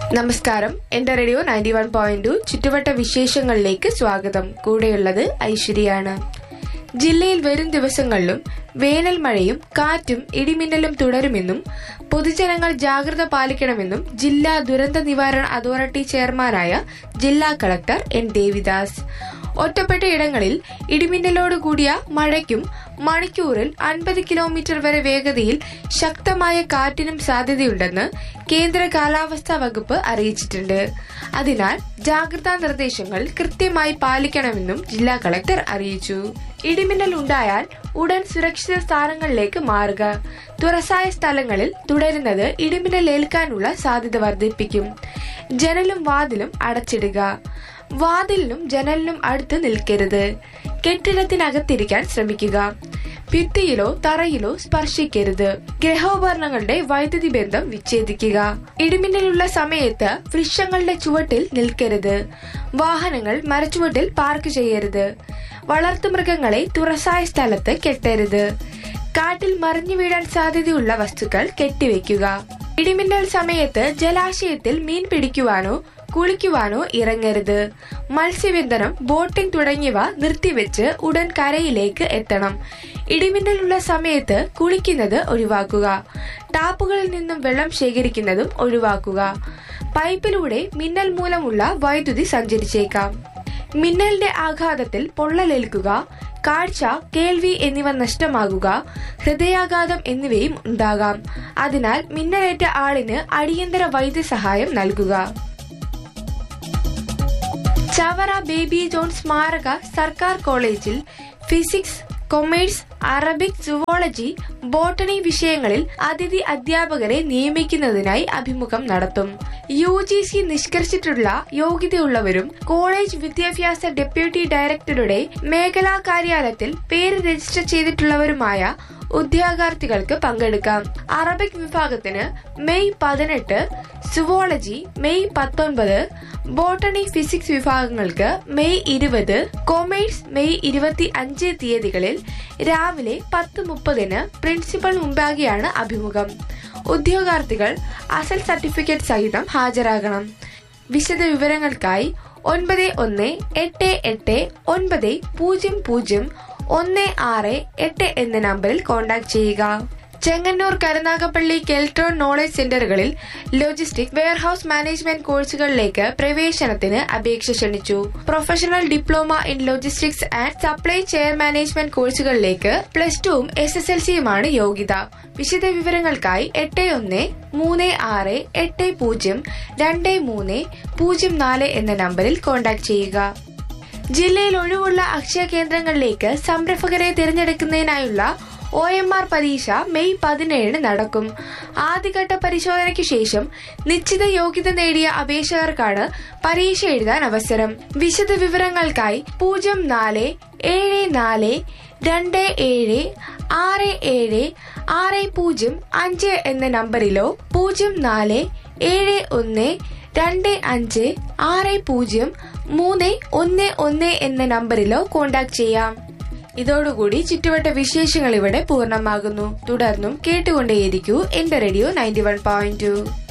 നമസ്കാരം എന്റെ radio ninety one point two ചുറ്റുവട്ട വിശേഷങ്ങളിലേക്ക് സ്വാഗതം കൂടെയുള്ളത് ഐശ്വര്യാണ് ജില്ലയിൽ വരും ദിവസങ്ങളിലും വേനൽ മഴയും കാറ്റും ഇടിമിന്നലും തുടരുമെന്നും പൊതുജനങ്ങൾ ജാഗ്രത പാലിക്കണമെന്നും ജില്ലാ ദുരന്ത നിവാരണ അതോറിറ്റി ചെയർമാനായ ജില്ലാ കളക്ടർ എൻ ദേവിദാസ് ഒറ്റപ്പെട്ട ഇടങ്ങളിൽ ഇടിമിന്നലോട് കൂടിയ മഴയ്ക്കും മണിക്കൂറിൽ അൻപത് കിലോമീറ്റർ വരെ വേഗതയിൽ ശക്തമായ കാറ്റിനും സാധ്യതയുണ്ടെന്ന് കേന്ദ്ര കാലാവസ്ഥാ വകുപ്പ് അറിയിച്ചിട്ടുണ്ട് അതിനാൽ ജാഗ്രതാ നിർദ്ദേശങ്ങൾ കൃത്യമായി പാലിക്കണമെന്നും ജില്ലാ കളക്ടർ അറിയിച്ചു ഇടിമിന്നൽ ഉണ്ടായാൽ ഉടൻ സുരക്ഷിത സ്ഥാനങ്ങളിലേക്ക് മാറുക തുറസായ സ്ഥലങ്ങളിൽ തുടരുന്നത് ഇടിമിന്നൽ ഏൽക്കാനുള്ള സാധ്യത വർദ്ധിപ്പിക്കും ജനലും വാതിലും അടച്ചിടുക വാതിലിനും ജനലിനും അടുത്ത് നിൽക്കരുത് കെട്ടിടത്തിനകത്തിരിക്കാൻ ശ്രമിക്കുക ഭിത്തിയിലോ തറയിലോ സ്പർശിക്കരുത് ഗ്രഹോപകരണങ്ങളുടെ വൈദ്യുതി ബന്ധം വിച്ഛേദിക്കുക ഇടിമിന്നലുള്ള സമയത്ത് വൃക്ഷങ്ങളുടെ ചുവട്ടിൽ നിൽക്കരുത് വാഹനങ്ങൾ മരച്ചുവട്ടിൽ പാർക്ക് ചെയ്യരുത് വളർത്തുമൃഗങ്ങളെ തുറസായ സ്ഥലത്ത് കെട്ടരുത് കാറ്റിൽ മറിഞ്ഞു വീഴാൻ സാധ്യതയുള്ള വസ്തുക്കൾ കെട്ടിവെക്കുക ഇടിമിന്നൽ സമയത്ത് ജലാശയത്തിൽ മീൻ പിടിക്കുവാനോ കുളിക്കുവാനോ ഇറങ്ങരുത് മത്സ്യബന്ധനം ബോട്ടിംഗ് തുടങ്ങിയവ നിർത്തിവെച്ച് ഉടൻ കരയിലേക്ക് എത്തണം ഇടിമിന്നലുള്ള സമയത്ത് കുളിക്കുന്നത് ഒഴിവാക്കുക ടാപ്പുകളിൽ നിന്നും വെള്ളം ശേഖരിക്കുന്നതും ഒഴിവാക്കുക പൈപ്പിലൂടെ മിന്നൽ മൂലമുള്ള വൈദ്യുതി സഞ്ചരിച്ചേക്കാം മിന്നലിന്റെ ആഘാതത്തിൽ പൊള്ളലേൽക്കുക കാഴ്ച കേൾവി എന്നിവ നഷ്ടമാകുക ഹൃദയാഘാതം എന്നിവയും ഉണ്ടാകാം അതിനാൽ മിന്നലേറ്റ ആളിന് അടിയന്തര വൈദ്യസഹായം നൽകുക ചവറ ബേബി ജോൺ സ്മാരക സർക്കാർ കോളേജിൽ physics commerce Arabic zoology botany വിഷയങ്ങളിൽ അതിഥി അധ്യാപകരെ നിയമിക്കുന്നതിനായി അഭിമുഖം നടത്തും യു ജി സി നിഷ്കർഷിച്ചിട്ടുള്ള യോഗ്യതയുള്ളവരും കോളേജ് വിദ്യാഭ്യാസ ഡെപ്യൂട്ടി ഡയറക്ടറുടെ മേഖലാ കാര്യാലയത്തിൽ പേര് രജിസ്റ്റർ ചെയ്തിട്ടുള്ളവരുമായ ഉദ്യോഗാർത്ഥികൾക്ക് പങ്കെടുക്കാം അറബിക് വിഭാഗത്തിന് മെയ് പതിനെട്ട് സുവോളജി മെയ് പത്തൊൻപത് ബോട്ടണി ഫിസിക്സ് വിഭാഗങ്ങൾക്ക് മെയ് ഇരുപത് കൊമേഴ്സ് മെയ് ഇരുപത്തി അഞ്ച് തീയതികളിൽ രാവിലെ പത്ത് മുപ്പതിന് പ്രിൻസിപ്പൽ മുമ്പാകെയാണ് അഭിമുഖം ഉദ്യോഗാർത്ഥികൾ അസൽ സർട്ടിഫിക്കറ്റ് സഹിതം ഹാജരാകണം വിശദ വിവരങ്ങൾക്കായി ഒൻപത് ഒന്ന് എട്ട് എട്ട് ഒൻപത് പൂജ്യം പൂജ്യം ഒന്ന് ആറ് എട്ട് എന്ന നമ്പറിൽ കോൺടാക്ട് ചെയ്യുക ചെങ്ങന്നൂർ കരുനാഗപ്പള്ളി കെൽട്രോൺ നോളജ് സെന്ററുകളിൽ ലോജിസ്റ്റിക് വെയർഹൌസ് മാനേജ്മെന്റ് കോഴ്സുകളിലേക്ക് പ്രവേശനത്തിന് അപേക്ഷ ക്ഷണിച്ചു professional diploma in logistics and supply chain management കോഴ്സുകളിലേക്ക് പ്ലസ് ടുവും എസ് എസ് എൽ സിയുമാണ് യോഗ്യത വിശദ വിവരങ്ങൾക്കായി എട്ട് ഒന്ന് മൂന്ന് ആറ് എട്ട് പൂജ്യം രണ്ട് മൂന്ന് പൂജ്യം നാല് എന്ന നമ്പറിൽ കോൺടാക്ട് ചെയ്യുക ജില്ലയിൽ ഒഴിവുള്ള അക്ഷയ കേന്ദ്രങ്ങളിലേക്ക് സംരംഭകരെ തിരഞ്ഞെടുക്കുന്നതിനായുള്ള ഒ എം ആർ പരീക്ഷ മെയ് പതിനേഴിന് നടക്കും ആദ്യഘട്ട പരിശോധനയ്ക്ക് ശേഷം നിശ്ചിത യോഗ്യത നേടിയ അപേക്ഷകർക്കാണ് പരീക്ഷ എഴുതാൻ അവസരം വിശദ വിവരങ്ങൾക്കായി പൂജ്യം നാല് ഏഴ് നാല് രണ്ട് ഏഴ് ആറ് ഏഴ് ആറ് പൂജ്യം അഞ്ച് എന്ന നമ്പറിലോ പൂജ്യം നാല് ഏഴ് ഒന്ന് രണ്ട് അഞ്ച് ആറ് പൂജ്യം മൂന്ന് ഒന്ന് ഒന്ന് എന്ന നമ്പറിലോ കോൺടാക്ട് ചെയ്യാം ഇതോടുകൂടി ചുറ്റുവട്ട വിശേഷങ്ങൾ ഇവിടെ പൂർണ്ണമാകുന്നു തുടർന്നും കേട്ടുകൊണ്ടേയിരിക്കൂ എന്റെ radio ninety one point to